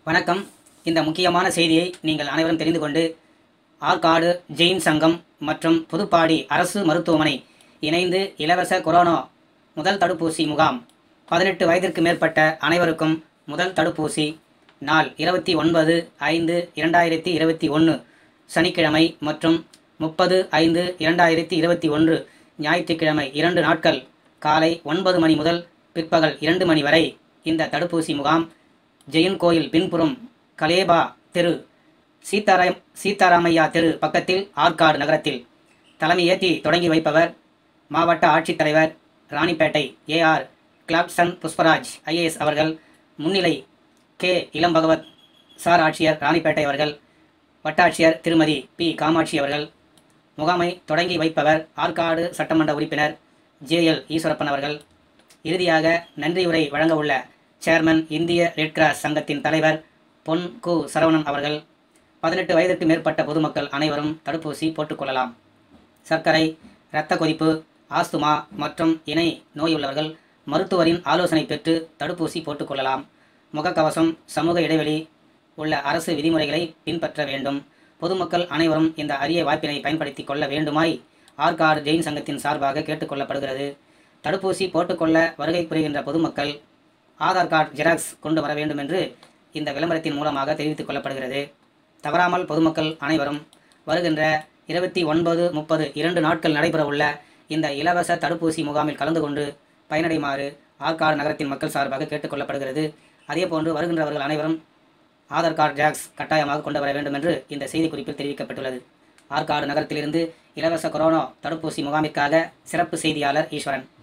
வணக்கம் இந்த முக்கியமான செய்தியை நீங்கள் அனைவரும் தெரிந்து கொண்டு ஆற்காடு ஜெயின் சங்கம் மற்றும் புதுப்பாடி அரசு மருத்துவமனை இணைந்து இலவச கொரோனா முதல் தடுப்பூசி முகாம் பதினெட்டு வயதிற்கு மேற்பட்ட அனைவருக்கும் முதல் தடுப்பூசி நாள் இருபத்தி ஒன்பது ஐந்து இரண்டாயிரத்தி இருபத்தி ஒன்று சனிக்கிழமை மற்றும் முப்பது ஐந்து இரண்டாயிரத்தி இருபத்தி ஒன்று ஞாயிற்றுக்கிழமை இரண்டு நாட்கள் காலை ஒன்பது மணி முதல் பிற்பகல் இரண்டு மணி வரை இந்த தடுப்பூசி முகாம் ஜெயின் கோயில் பின்புறம் கலேபா தெரு சீதாராம் சீதாராமையா தெரு பக்கத்தில் ஆற்காடு நகரத்தில் தலைமையேற்றி தொடங்கி வைப்பவர் மாவட்ட ஆட்சித்தலைவர் ராணிப்பேட்டை ஏஆர் கிளாப்சன் புஷ்பராஜ் ஐஏஎஸ் அவர்கள் முன்னிலை கே இளம்பகவத் சார் ஆட்சியர் ராணிப்பேட்டை அவர்கள் வட்டாட்சியர் திருமதி பி காமாட்சி அவர்கள் முகாமை தொடங்கி வைப்பவர் ஆற்காடு சட்டமன்ற உறுப்பினர் ஜேஎல் ஈஸ்வரப்பன் அவர்கள் இறுதியாக நன்றியுரை வழங்க உள்ள சேர்மன் இந்திய ரெட் கிராஸ் சங்கத்தின் தலைவர் பொன் கு சரவணன் அவர்கள் பதினெட்டு வயதிற்கு மேற்பட்ட பொதுமக்கள் அனைவரும் தடுப்பூசி போட்டுக்கொள்ளலாம் சர்க்கரை இரத்த கொதிப்பு ஆஸ்துமா மற்றும் இணை நோயுள்ளவர்கள் மருத்துவரின் ஆலோசனை பெற்று தடுப்பூசி போட்டுக்கொள்ளலாம் முகக்கவசம் சமூக இடைவெளி உள்ள அரசு விதிமுறைகளை பின்பற்ற வேண்டும் பொதுமக்கள் அனைவரும் இந்த அரிய வாய்ப்பினை பயன்படுத்தி கொள்ள வேண்டுமாய் ஆற்காடு ஜெயின் சங்கத்தின் சார்பாக கேட்டுக்கொள்ளப்படுகிறது தடுப்பூசி போட்டுக்கொள்ள வருகை புரிகின்ற பொதுமக்கள் ஆதார் கார்டு ஜெராக்ஸ் கொண்டு வர வேண்டும் என்று இந்த விளம்பரத்தின் மூலமாக தெரிவித்துக் கொள்ளப்படுகிறது தவறாமல் பொதுமக்கள் அனைவரும் வருகின்ற இருபத்தி ஒன்பது முப்பது இரண்டு நாட்கள் நடைபெறவுள்ள இந்த இலவச தடுப்பூசி முகாமில் கலந்து கொண்டு பயனடைமாறு ஆற்காடு நகரத்தின் மக்கள் சார்பாக கேட்டுக்கொள்ளப்படுகிறது அதேபோன்று வருகின்றவர்கள் அனைவரும் ஆதார் கார்டு ஜெராக்ஸ் கட்டாயமாக கொண்டு வர வேண்டும் என்று இந்த செய்திக்குறிப்பில் தெரிவிக்கப்பட்டுள்ளது ஆற்காடு நகரத்திலிருந்து இலவச கொரோனா தடுப்பூசி முகாமிற்காக சிறப்பு செய்தியாளர் ஈஸ்வரன்